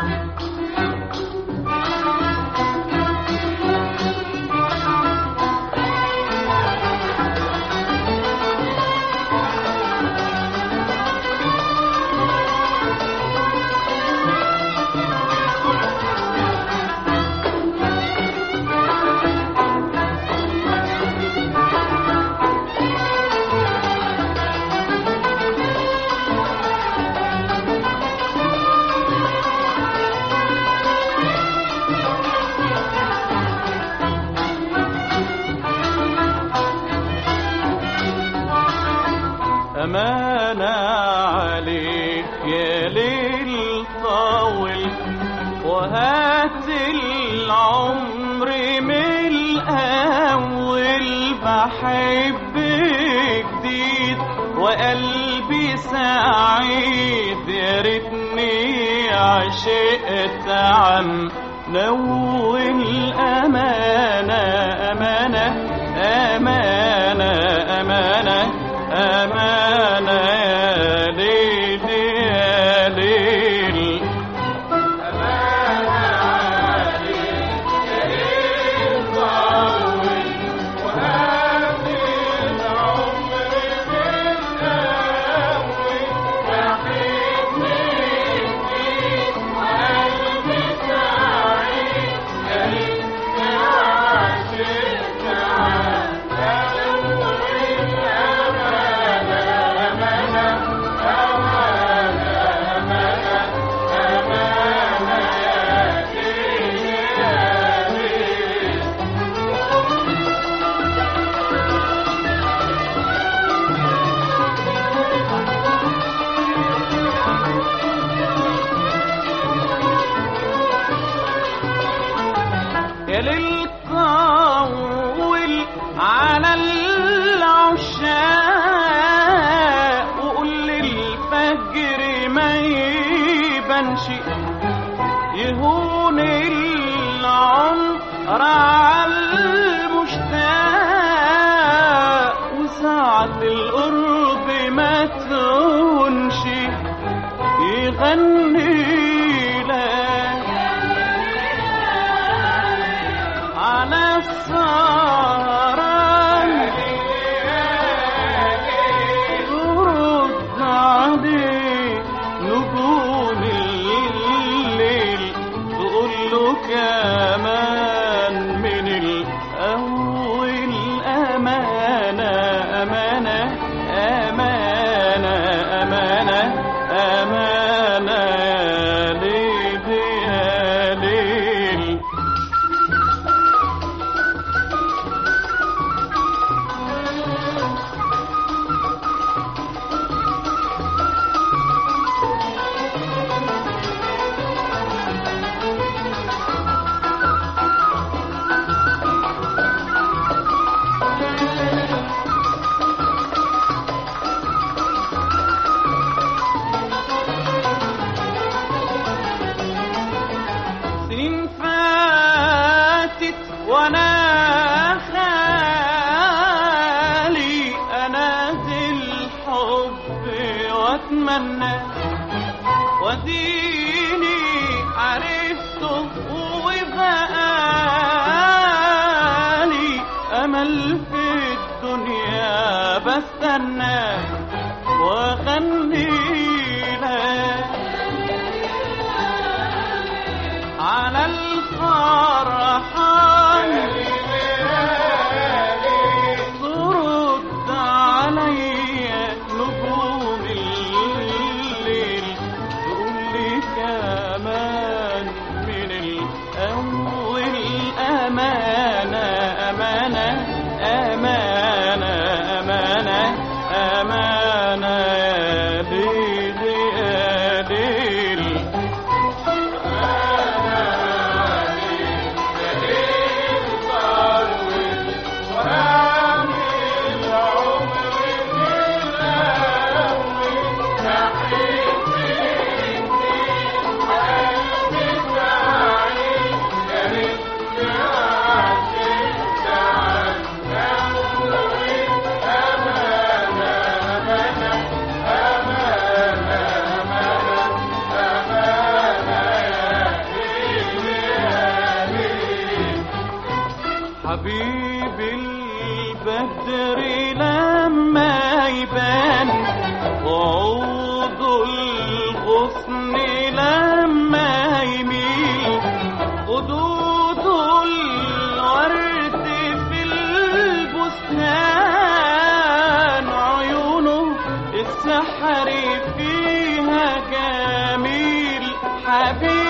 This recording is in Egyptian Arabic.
أمانة عليك يا ليل طاول وهات العمر من الأول بحب جديد وقلبي سعيد يا ريتني عشقت عم نول أمانة أمانة أمانة أمانة أمانة يا ليل يا ليل يا للطول على العشاق وقول للفجر ما يبانش يهون العمر على المشتاق وساعة القرب ما تهونش يغني لك على السهران ترد عليه نجوم الليل تقول له كمان من الأول أمانة أمانة أمانة أمانة أمانة يا ليل يا ليل سنين فاتت وانا خالي انادي الحب واتمنى وديني عرفته وبقالي امل في الدنيا بستنى واغني لك على الفرحان ترد عليا نجوم الليل تقول لي كمان من الأول أمانة أمانة أمانة أمانة أمانة حبيب البدر لما يبان وعود الغصن لما يميل خدود الورد في البستان عيونه السحر فيها جميل حبيب